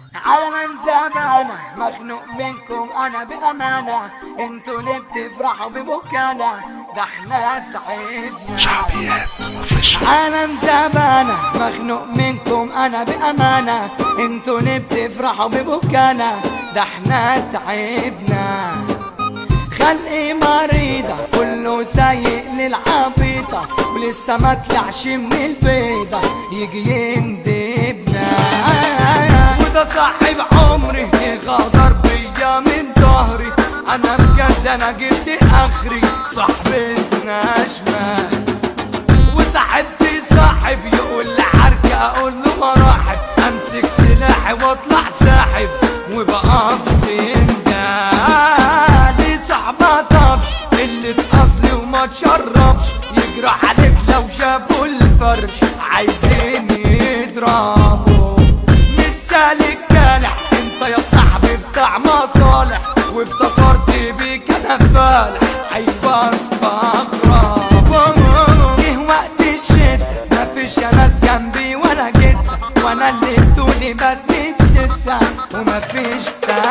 عالم زمانة مخنوق منكم انا بامانة انتوا اللي بتفرحوا ببكانا ده احنا تعبنا شعبيات اوفيشال عالم زمانة مخنوق منكم انا بامانة انتوا اللي بتفرحوا ببكانا ده احنا تعبنا خلقي مريضة كله سايق للعبيطة ولسه ما طلعش من البيضة يجي يندبنا وده صاحب عمري غدر بيا من ظهري انا بجد انا جبت اخري صاحبتنا شمال وصاحبتي صاحب يقول لي حركة اقول له مراحب امسك سلاحي واطلع ساحب وبقى في سندان دي صاحبة طفش اللي اصلي وما تشربش يجرح عليك لو شافوا الفرش عايزين يضربوا مش سالك كالح انت يا صاحبي بتاع مصالح وافتكرت بيك انا فالح ايوه استغرب جه وقت الشتا مفيش يا ناس جنبي ولا جيت وانا اللي بتقولي بس ستة ومفيش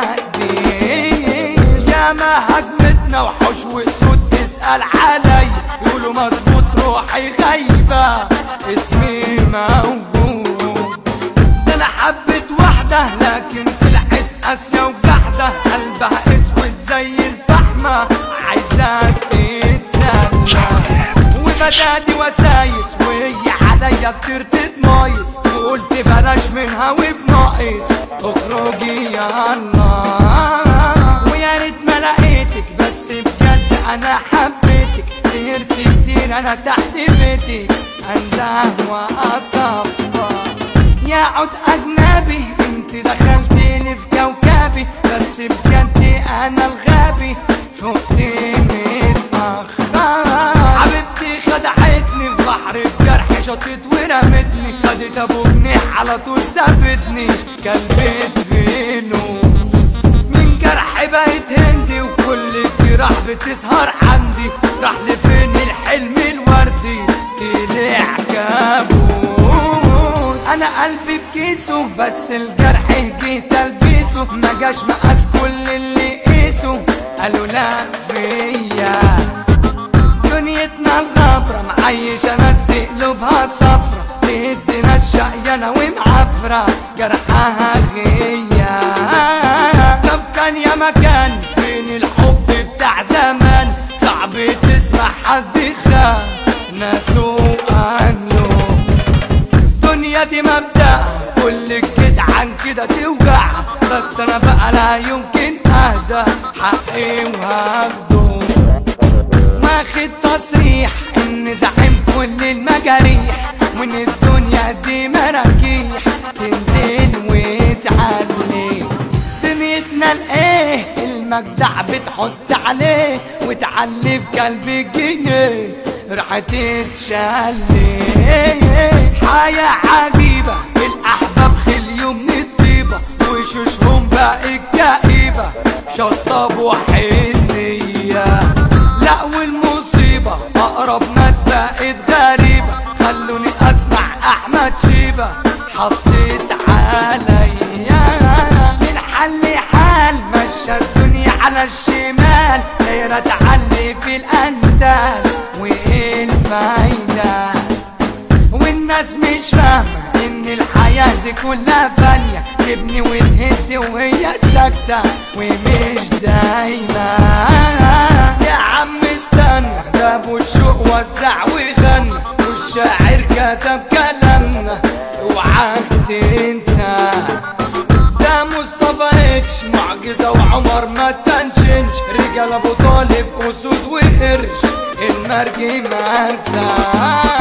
تقدير يا ما هجمتنا وحوش واسود اسأل علي يقولوا مظبوط روحي غايبة اسمي موجود ده انا حبيت واحدة لكن طلعت قاسية وجحدة قلبها اسود زي الفحمة عايزة تتسلى وبدادي وسايس وهي عليا بترتد مايس وقلت بلاش منها وبناقص اخرجي يلا ويا ريت ما لقيتك بس بجد انا حبيتك سهرت كتير انا تحت بيتك انده واصفى يا عود اجنبي انت دخلتني في كوكبي بس بجد انا الغبي فقت متاخر حبيبتي خدعتني في بحر الجرح شطت ورمتني خدت ابو جنيح على طول سابتني كلبت فينوس من جرح بقيت هندي وكل الجراح بتسهر عندي راح لفين الحلم الوردي طلع كابوس انا قلبي بكيسه بس الجرح جه تلبيسه ما جاش مقاس كل اللي قيسه قالوا لا فيا دنيتنا الغبرة معيشة ناس دي قلوبها صفرة تدي ناس شقيانة ومعفرة جرحها غيا طب كان يا مكان فين الحب بتاع زمان صعب تسمع حد خان ناسه وأهله الدنيا دي مبدأ كل الجدعان كده توجع بس انا بقى لا يمكن اهدى حقي وهاخده واخد تصريح ان زعيم كل المجاريح وان الدنيا دي مراكيح تنزل وتعلي دنيتنا الايه المجدع بتحط عليه وتعلي في قلبي جنيه راح تتشلي حياة عجيبة الأحباب خليوا من الطيبة وشوشهم بقت كئيبة شطبوا حنية لا والمصيبة أقرب ناس بقت غريبة خلوني أسمع أحمد شيبة حطيت عليا من حل حال مشى الدنيا على الشمال دايرة تعلي في الأندال وإيه الفايدة والناس مش فاهمة ان الحياة دي كلها فانية تبني وتهد وهي ساكتة ومش دايما يا عم استنى ده ابو الشوق وزع وغنى والشاعر كتب كلامنا اوعاك تنسى ده مصطفى اتش معجزة وعمر ما تنشنش رجال ابو طالب اسود وقرش المرجي مرسى